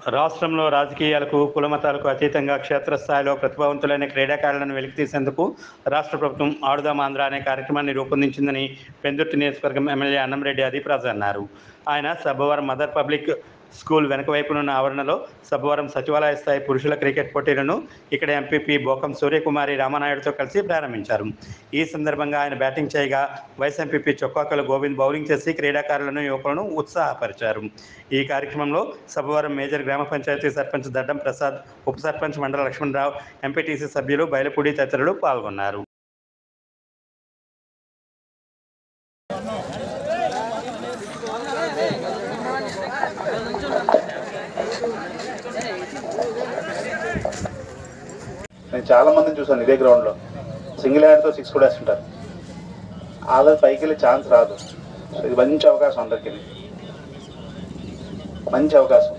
రాష్ట్రంలో రాజకీయాలకు కులమతాలకు అతీతంగా క్షేత్రస్థాయిలో ప్రతిభావంతులైన క్రీడాకారులను వెలికితీసేందుకు రాష్ట్ర ప్రభుత్వం ఆడుదాం ఆంధ్ర అనే కార్యక్రమాన్ని రూపొందించిందని పెందుర్తి నియోజకవర్గం ఎమ్మెల్యే అన్నంరెడ్డి అదీప్రాజు అన్నారు ఆయన సబ్బవరం మదర్ పబ్లిక్ స్కూల్ వెనుక వైపునున్న ఆవరణలో సబ్బవరం సచివాలయ స్థాయి పురుషుల క్రికెట్ పోటీలను ఇక్కడ ఎంపీపీ బోకం సూర్యకుమారి రామానాయుడుతో కలిసి ప్రారంభించారు ఈ సందర్భంగా ఆయన బ్యాటింగ్ చేయగా vice MPP Chokkakala Govind bowling చేసి క్రీడాకారులను యువకులను ఉత్సాహపరిచారు ఈ కార్యక్రమంలో సభవరం మేజర్ గ్రామ పంచాయతీ సర్పంచ్ దడ్డం ప్రసాద్ ఉప సర్పంచ్ మండల లక్ష్మణరావు ఎంపీటీసీ సభ్యులు బయలుపూడి తదితరులు పాల్గొన్నారు నేను చాలా మందిని చూసాను ఇదే గ్రౌండ్లో సింగిల్ హ్యాండ్తో సిక్స్ కూడా వేస్తుంటారు వాళ్ళ పైకి వెళ్ళే ఛాన్స్ రాదు సో ఇది మంచి అవకాశం అందరికి మంచి అవకాశం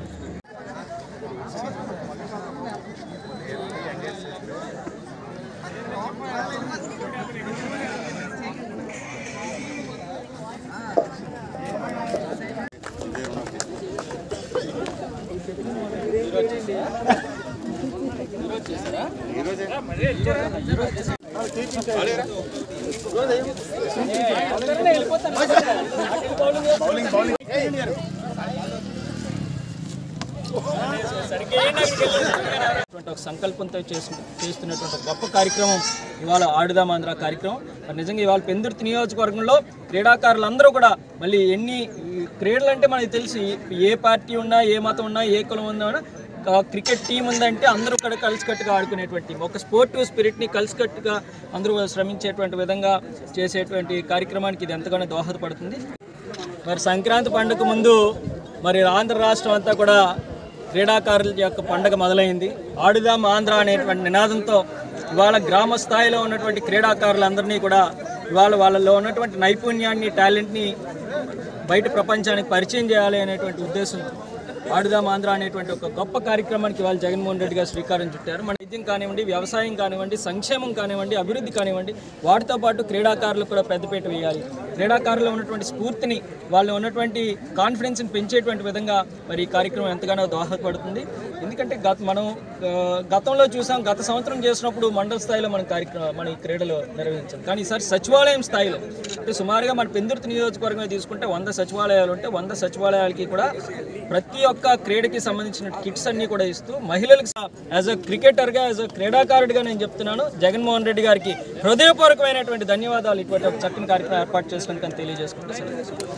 అటువంటి ఒక సంకల్పంతో చేసు చేస్తున్నటువంటి ఒక గొప్ప కార్యక్రమం ఇవాళ ఆడుదాం ఆంధ్ర కార్యక్రమం మరి నిజంగా ఇవాళ పెందుర్తి నియోజకవర్గంలో క్రీడాకారులందరూ కూడా మళ్ళీ ఎన్ని ఈ క్రీడలు అంటే మనకి తెలిసి ఏ పార్టీ ఉన్నా ఏ మతం ఉన్నా ఏ కులం ఉన్నా ఆ క్రికెట్ టీం ఉందంటే అందరూ కూడా కలిసికట్టుగా ఆడుకునేటువంటి టీం ఒక స్పోర్టివ్ స్పిరిట్ని కలిసికట్టుగా అందరూ శ్రమించేటువంటి విధంగా చేసేటువంటి కార్యక్రమానికి ఇది ఎంతగానో దోహదపడుతుంది మరి సంక్రాంతి పండుగ ముందు మరి ఆంధ్ర రాష్ట్రం అంతా కూడా క్రీడాకారుల యొక్క పండగ మొదలైంది ఆడుదాం ఆంధ్ర అనేటువంటి నినాదంతో ఇవాళ గ్రామ స్థాయిలో ఉన్నటువంటి క్రీడాకారులందరినీ కూడా ఇవాళ వాళ్ళలో ఉన్నటువంటి నైపుణ్యాన్ని టాలెంట్ని బయట ప్రపంచానికి పరిచయం చేయాలి అనేటువంటి ఉద్దేశంతో ఆడుదాం ఆంధ్ర అనేటువంటి ఒక గొప్ప కార్యక్రమానికి వాళ్ళు జగన్మోహన్ రెడ్డి గారు శ్రీకారం చుట్టారు మన విద్యం కానివ్వండి వ్యవసాయం కానివ్వండి సంక్షేమం కానివ్వండి అభివృద్ధి కానివ్వండి వాటితో పాటు క్రీడాకారులకు కూడా పెద్దపీట వేయాలి క్రీడాకారులు ఉన్నటువంటి స్ఫూర్తిని వాళ్ళు ఉన్నటువంటి కాన్ఫిడెన్స్ని పెంచేటువంటి విధంగా మరి ఈ కార్యక్రమం ఎంతగానో దోహదపడుతుంది ఎందుకంటే గత మనం ఆ, గతంలో చూసాం గత సంవత్సరం చేసినప్పుడు మండల స్థాయిలో మన కార్యక్రమం మన ఈ క్రీడలు నిర్వహించాం కానీ ఈసారి సచివాలయం స్థాయిలో అంటే సుమారుగా మన పెందుర్తి నియోజకవర్గం తీసుకుంటే వంద సచివాలయాలు ఉంటే వంద సచివాలయాలకి కూడా ప్రతి ఒక్క క్రీడకి సంబంధించిన కిట్స్ అన్ని కూడా ఇస్తూ మహిళలకు యాజ్ అ క్రికెటర్గా యాజ్ అ క్రీడాకారుడిగా నేను చెప్తున్నాను జగన్మోహన్ రెడ్డి గారికి హృదయపూర్వకమైనటువంటి ధన్యవాదాలు ఇటువంటి ఒక చక్కని కార్యక్రమం ఏర్పాటు చేసినందుకు తెలియజేసుకుంటూ సెలవు తీసుకుంటాను.